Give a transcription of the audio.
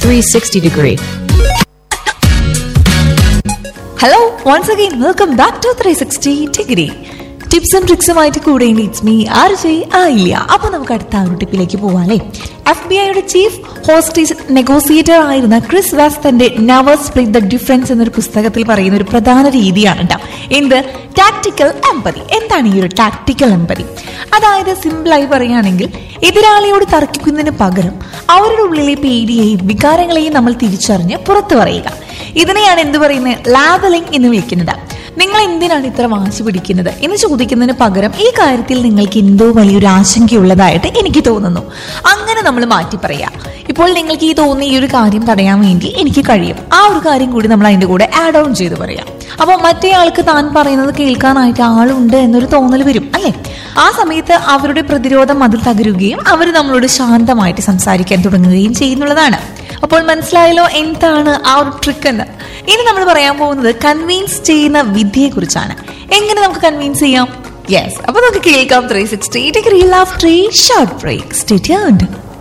360 degree. Hello once again welcome back to three sixty degree ടിപ്സും ട്രിക്സുമായിട്ട് കൂടെ it's me R J ആയില്ല അപ്പൊ നമുക്ക് അടുത്ത ആ ഒരു ടിപ്പിലേക്ക് പോവാല്ലേ എഫ് ബി ഐയുടെ ചീഫ് ഹോസ്റ്റേജ് നെഗോസിയേറ്റർ ആയിരുന്ന ക്രിസ് വാസ് തന്റെ നവർ സ്പ്ലിറ്റ് ദ ഡിഫറൻസ് എന്നൊരു പുസ്തകത്തിൽ പറയുന്ന ഒരു പ്രധാന രീതിയാണ് കേട്ടോ എന്ത് ടാക്ടിക്കൽ എമ്പതി എന്താണ് ഈ ഒരു ടാക്ടിക്കൽ എമ്പതി അതായത് സിമ്പിളായി പറയുകയാണെങ്കിൽ എതിരാളിയോട് തർക്കിക്കുന്നതിന് പകരം അവരുടെ ഉള്ളിലെ പേടിയെയും വികാരങ്ങളെയും നമ്മൾ തിരിച്ചറിഞ്ഞ് പുറത്തു പറയുക ഇതിനെയാണ് എന്ത് പറയുന്നത് ലാബലിംഗ് എന്ന് വിളിക്കുന്നത് നിങ്ങൾ എന്തിനാണ് ഇത്ര വാശി പിടിക്കുന്നത് എന്ന് ചോദിക്കുന്നതിന് പകരം ഈ കാര്യത്തിൽ നിങ്ങൾക്ക് എന്തോ വലിയൊരു ആശങ്കയുള്ളതായിട്ട് എനിക്ക് തോന്നുന്നു അങ്ങനെ നമ്മൾ മാറ്റി പറയാം ഇപ്പോൾ നിങ്ങൾക്ക് ഈ തോന്നിയ ഈ ഒരു കാര്യം തടയാൻ വേണ്ടി എനിക്ക് കഴിയും ആ ഒരു കാര്യം കൂടി നമ്മൾ അതിന്റെ കൂടെ ആഡ് ഓൺ ചെയ്ത് പറയാം അപ്പോൾ മറ്റേ ആൾക്ക് താൻ പറയുന്നത് കേൾക്കാനായിട്ട് ആളുണ്ട് എന്നൊരു തോന്നൽ വരും അല്ലേ ആ സമയത്ത് അവരുടെ പ്രതിരോധം അതിൽ തകരുകയും അവർ നമ്മളോട് ശാന്തമായിട്ട് സംസാരിക്കാൻ തുടങ്ങുകയും ചെയ്യുന്നുള്ളതാണ് അപ്പോൾ മനസ്സിലായല്ലോ എന്താണ് ആ ഒരു ട്രിക്ക് എന്ന് ഇനി നമ്മൾ പറയാൻ പോകുന്നത് കൺവീൻസ് ചെയ്യുന്ന വിദ്യയെ കുറിച്ചാണ് എങ്ങനെ നമുക്ക് കൺവീൻസ് ചെയ്യാം യെസ് അപ്പൊ നമുക്ക് കേൾക്കാം three sixty degree laugh tree short break stay tuned